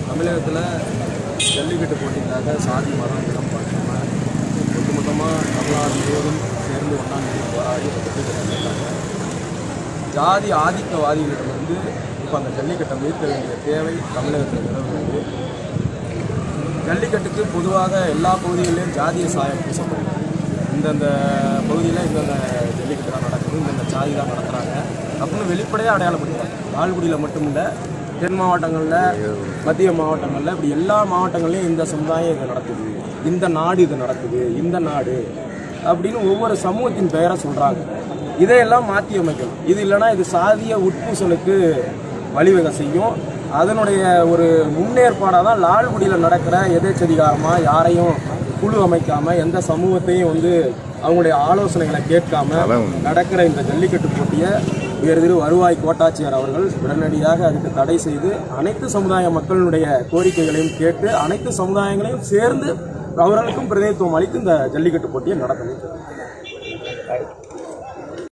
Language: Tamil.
தமிழகத்தில் ஜல்லிக்கட்டு போட்டிக்காக சாதி மதம் இடம் பார்க்காம ஒட்டுமொத்தமாக தமிழ்நாடு முழுவதும் சேர்ந்து ஒன்றாம் தேதி போராடி ஜல்லிக்கட்டை மீட்டாங்க ஜாதி ஆதிக்கவாதிகளிடமிருந்து இப்போ அந்த ஜல்லிக்கட்டை மீட்க வேண்டிய தேவை தமிழகத்தில் நிலவுகிறது ஜல்லிக்கட்டுக்கு பொதுவாக எல்லா பகுதிகளிலும் ஜாதிய சாயம் பூசப்படுது இந்தந்த பகுதியில் இந்தந்த ஜல்லிக்கட்டு தான் நடக்குது இந்தந்த ஜாதி தான் நடத்துகிறாங்க அப்படின்னு வெளிப்படையாக அடையாளப்படுத்துறாங்க லால்குடியில் மட்டும் இல்லை தென் மாவட்டங்களில் மத்திய மாவட்டங்களில் இப்படி எல்லா மாவட்டங்கள்லையும் இந்த சமுதாயம் இது நடக்குது இந்த நாடு இது நடக்குது இந்த நாடு அப்படின்னு ஒவ்வொரு சமூகத்தின் பெயரை சொல்கிறாங்க இதையெல்லாம் மாற்றி அமைக்கணும் இது இல்லைன்னா இது சாதிய உட்பூசலுக்கு வழிவகை செய்யும் அதனுடைய ஒரு முன்னேற்பாடாக தான் லால்குடியில் நடக்கிற எதேச்சதிகாரமாக யாரையும் குழு அமைக்காம எந்த சமூகத்தையும் வந்து அவங்களுடைய ஆலோசனைகளை கேட்காம நடக்கிற இந்த ஜல்லிக்கட்டு போட்டியை உயர்திரு வருவாய் கோட்டாட்சியர் அவர்கள் உடனடியாக அதுக்கு தடை செய்து அனைத்து சமுதாய மக்களுடைய கோரிக்கைகளையும் கேட்டு அனைத்து சமுதாயங்களையும் சேர்ந்து அவர்களுக்கும் பிரதிநிதித்துவம் அளித்து இந்த ஜல்லிக்கட்டு போட்டியை நடத்தணும்